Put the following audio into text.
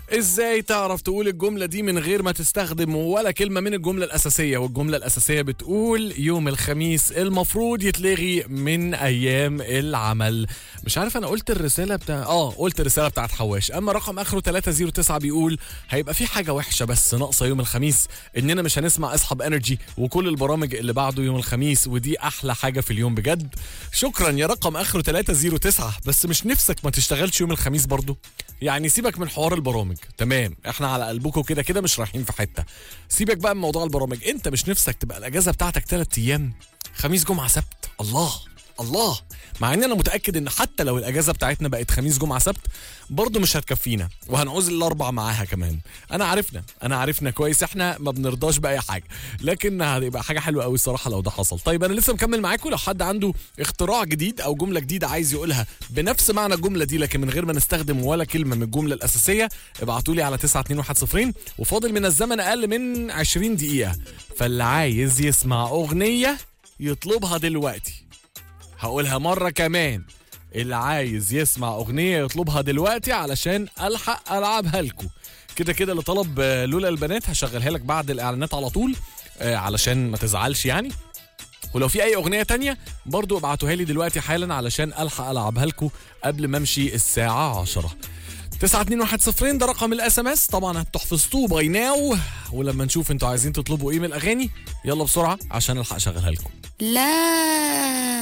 ازاي تعرف تقول الجملة دي من غير ما تستخدم ولا كلمة من الجملة الأساسية والجملة الأساسية بتقول يوم الخميس المفروض يتلغي من أيام العمل مش عارف أنا قلت الرسالة بتاع آه قلت الرسالة بتاعت حواش أما رقم آخره 309 بيقول هيبقى في حاجة وحشة بس ناقصة يوم الخميس إننا مش هنسمع أصحاب انرجي وكل البرامج اللي بعده يوم الخميس ودي أحلى حاجة في اليوم بجد شكرا يا رقم آخره 309 بس مش نفسك ما تشتغلش يوم الخميس برضو يعني سيبك من حوار البرامج تمام احنا على قلبكم كده كده مش رايحين في حته سيبك بقى من موضوع البرامج انت مش نفسك تبقى الاجازه بتاعتك ثلاث ايام خميس جمعه سبت الله الله مع ان انا متاكد ان حتى لو الاجازه بتاعتنا بقت خميس جمعه سبت برضه مش هتكفينا وهنعوز الاربع معاها كمان انا عارفنا انا عارفنا كويس احنا ما بنرضاش باي حاجه لكن هتبقى حاجه حلوه قوي الصراحه لو ده حصل طيب انا لسه مكمل معاكم لو حد عنده اختراع جديد او جمله جديده عايز يقولها بنفس معنى الجمله دي لكن من غير ما نستخدم ولا كلمه من الجمله الاساسيه ابعتوا لي على 92110 وفاضل من الزمن اقل من 20 دقيقه فاللي عايز يسمع اغنيه يطلبها دلوقتي هقولها مرة كمان اللي عايز يسمع أغنية يطلبها دلوقتي علشان ألحق ألعبها لكم كده كده اللي طلب آه، لولا البنات هشغلها لك بعد الإعلانات على طول آه، علشان ما تزعلش يعني ولو في أي أغنية تانية برضو ابعتوها لي دلوقتي حالا علشان ألحق ألعبها لكم قبل ما أمشي الساعة 10 92110 ده رقم الاس ام اس طبعا هتحفظتوه باي ناو ولما نشوف انتوا عايزين تطلبوا ايه من الاغاني يلا بسرعه عشان الحق اشغلها لكم لا